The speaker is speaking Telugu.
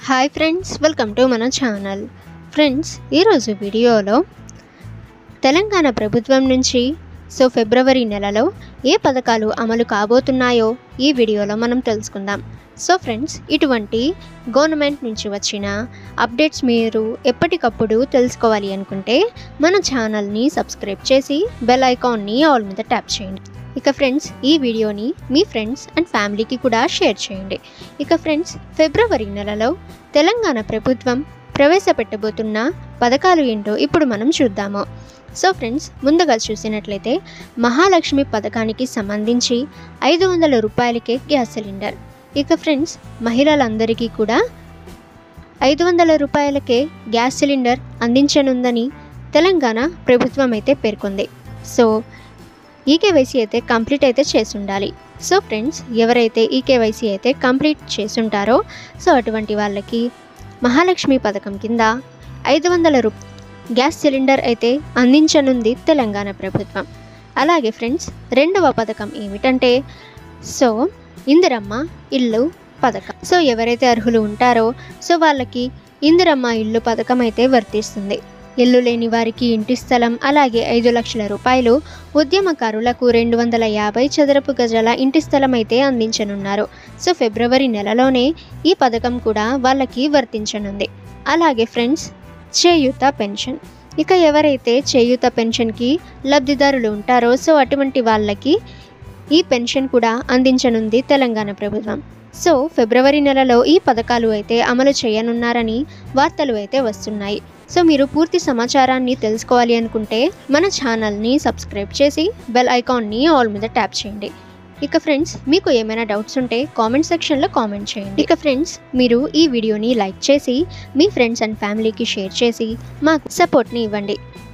హాయ్ ఫ్రెండ్స్ వెల్కమ్ టు మన ఛానల్ ఫ్రెండ్స్ ఈరోజు వీడియోలో తెలంగాణ ప్రభుత్వం నుంచి సో ఫిబ్రవరి నెలలో ఏ పథకాలు అమలు కాబోతున్నాయో ఈ వీడియోలో మనం తెలుసుకుందాం సో ఫ్రెండ్స్ ఇటువంటి గవర్నమెంట్ నుంచి వచ్చిన అప్డేట్స్ మీరు ఎప్పటికప్పుడు తెలుసుకోవాలి అనుకుంటే మన ఛానల్ని సబ్స్క్రైబ్ చేసి బెల్ ఐకాన్ని ఆల్ మీద ట్యాప్ చేయండి ఇక ఫ్రెండ్స్ ఈ వీడియోని మీ ఫ్రెండ్స్ అండ్ ఫ్యామిలీకి కూడా షేర్ చేయండి ఇక ఫ్రెండ్స్ ఫిబ్రవరి నెలలో తెలంగాణ ప్రభుత్వం ప్రవేశపెట్టబోతున్న పథకాలు ఏంటో ఇప్పుడు మనం చూద్దాము సో ఫ్రెండ్స్ ముందుగా చూసినట్లయితే మహాలక్ష్మి పథకానికి సంబంధించి ఐదు వందల రూపాయలకే గ్యాస్ సిలిండర్ ఇక ఫ్రెండ్స్ మహిళలందరికీ కూడా ఐదు వందల రూపాయలకే గ్యాస్ సిలిండర్ అందించనుందని తెలంగాణ ప్రభుత్వం అయితే పేర్కొంది సో ఈ కేవైసీ అయితే కంప్లీట్ అయితే చేసి ఉండాలి సో ఫ్రెండ్స్ ఎవరైతే ఈ కేవైసీ అయితే కంప్లీట్ చేసుంటారో సో అటువంటి వాళ్ళకి మహాలక్ష్మి పథకం కింద ఐదు వందల రూ గ్యాస్ సిలిండర్ అయితే అందించనుంది తెలంగాణ ప్రభుత్వం అలాగే ఫ్రెండ్స్ రెండవ పథకం ఏమిటంటే సో ఇందిరమ్మ ఇల్లు పథకం సో ఎవరైతే అర్హులు ఉంటారో సో వాళ్ళకి ఇందిరమ్మ ఇల్లు పథకం అయితే వర్తిస్తుంది ఇల్లు లేని వారికి ఇంటి స్థలం అలాగే ఐదు లక్షల రూపాయలు ఉద్యమకారులకు రెండు వందల యాభై చదరపు గజాల ఇంటి స్థలం అయితే అందించనున్నారు సో ఫిబ్రవరి నెలలోనే ఈ పథకం కూడా వాళ్ళకి వర్తించనుంది అలాగే ఫ్రెండ్స్ చేయూత పెన్షన్ ఇక ఎవరైతే చేయూత పెన్షన్కి లబ్ధిదారులు ఉంటారో సో అటువంటి వాళ్ళకి ఈ పెన్షన్ కూడా అందించనుంది తెలంగాణ ప్రభుత్వం సో ఫిబ్రవరి నెలలో ఈ పథకాలు అయితే అమలు చేయనున్నారని వార్తలు అయితే వస్తున్నాయి సో మీరు పూర్తి సమాచారాన్ని తెలుసుకోవాలి అనుకుంటే మన ఛానల్ని సబ్స్క్రైబ్ చేసి బెల్ ఐకాన్ని ఆల్ మీద ట్యాప్ చేయండి ఇక ఫ్రెండ్స్ మీకు ఏమైనా డౌట్స్ ఉంటే కామెంట్ సెక్షన్లో కామెంట్ చేయండి ఇక ఫ్రెండ్స్ మీరు ఈ వీడియోని లైక్ చేసి మీ ఫ్రెండ్స్ అండ్ ఫ్యామిలీకి షేర్ చేసి మాకు సపోర్ట్ని ఇవ్వండి